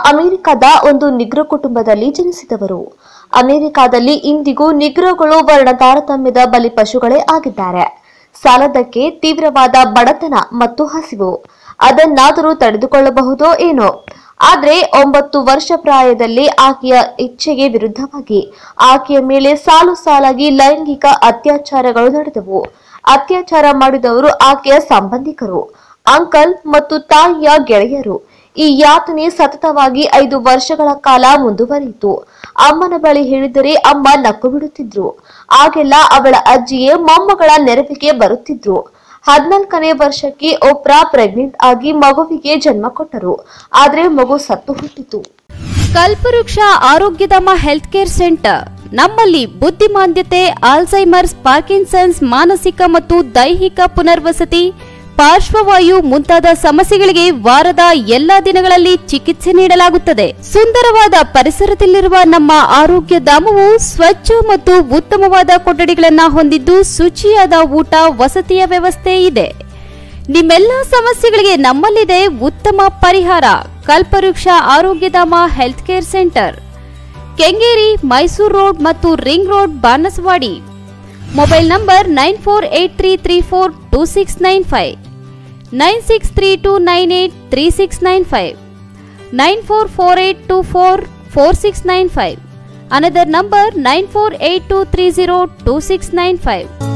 ಅಮೆರಿಕದ ಒಂದು ನಿಗ್ರೋ ಕುಟುಂಬದಲ್ಲಿ ಜನಿಸಿದವರು ಅಮೆರಿಕಾದಲ್ಲಿ ಇಂದಿಗೂ ನಿಗ್ರೋಗಳು ವರ್ಣ ತಾರತಮ್ಯದ ಬಲಿಪಶುಗಳೇ ಆಗಿದ್ದಾರೆ ಸಾಲದಕ್ಕೆ ತೀವ್ರವಾದ ಬಡತನ ಮತ್ತು ಹಸಿವು ಅದನ್ನಾದರೂ ತಡೆದುಕೊಳ್ಳಬಹುದೋ ಏನೋ ಆದ್ರೆ ಒಂಬತ್ತು ವರ್ಷ ಪ್ರಾಯದಲ್ಲಿ ಆಕೆಯ ಇಚ್ಛೆಗೆ ವಿರುದ್ಧವಾಗಿ ಆಕೆಯ ಮೇಲೆ ಸಾಲು ಸಾಲಾಗಿ ಲೈಂಗಿಕ ಅತ್ಯಾಚಾರಗಳು ನಡೆದವು ಅತ್ಯಾಚಾರ ಮಾಡಿದವರು ಆಕೆಯ ಸಂಬಂಧಿಕರು ಅಂಕಲ್ ಮತ್ತು ತಾಯಿಯ ಗೆಳೆಯರು ಈ ಯಾತನೆ ಸತತವಾಗಿ ಐದು ವರ್ಷಗಳ ಕಾಲ ಮುಂದುವರಿಯಿತು ಅಮ್ಮನ ಬಳಿ ಹೇಳಿದರೆ ಅಮ್ಮ ನಕ್ಕು ಬಿಡುತ್ತಿದ್ರು ಆಗೆಲ್ಲ ಅವಳ ಅಜ್ಜಿಯೇ ಮೊಮ್ಮಗಳ ನೆರವಿಗೆ ಬರುತ್ತಿದ್ರು ಹದಿನಾಲ್ಕನೇ ವರ್ಷಕ್ಕೆ ಒಪ್ರಾ ಪ್ರೆಗ್ನೆಂಟ್ ಆಗಿ ಮಗುವಿಗೆ ಜನ್ಮ ಕೊಟ್ಟರು ಆದ್ರೆ ಮಗು ಸತ್ತು ಹುಟ್ಟಿತು ಕಲ್ಪವೃಕ್ಷ ಆರೋಗ್ಯಧಾಮ ಹೆಲ್ತ್ ಕೇರ್ ಸೆಂಟರ್ ನಮ್ಮಲ್ಲಿ ಬುದ್ಧಿಮಾಂದ್ಯತೆ ಆಲ್ಝೈಮರ್ಸ್ ಪಾರ್ಕಿನ್ಸನ್ಸ್ ಮಾನಸಿಕ ಮತ್ತು ದೈಹಿಕ ಪುನರ್ವಸತಿ ಪಾರ್ಶ್ವವಾಯು ಮುಂತಾದ ಸಮಸ್ಯೆಗಳಿಗೆ ವಾರದ ಎಲ್ಲಾ ದಿನಗಳಲ್ಲಿ ಚಿಕಿತ್ಸೆ ನೀಡಲಾಗುತ್ತದೆ ಸುಂದರವಾದ ಪರಿಸರದಲ್ಲಿರುವ ನಮ್ಮ ಆರೋಗ್ಯ ಧಾಮವು ಸ್ವಚ್ಛ ಮತ್ತು ಉತ್ತಮವಾದ ಕೊಠಡಿಗಳನ್ನ ಹೊಂದಿದ್ದು ಶುಚಿಯಾದ ಊಟ ವಸತಿಯ ವ್ಯವಸ್ಥೆ ಇದೆ ನಿಮ್ಮೆಲ್ಲ ಸಮಸ್ಯೆಗಳಿಗೆ ನಮ್ಮಲ್ಲಿದೆ ಉತ್ತಮ ಪರಿಹಾರ Kalpavriksha Arogyadhama health care centre Kengeri Mysore road ಮತ್ತು ring road Banaswadi mobile number nine four eight three three four two six nine five nine six three two nine eight three six nine five nine four four eight two four four six nine five another number nine four eight two three zero two six nine five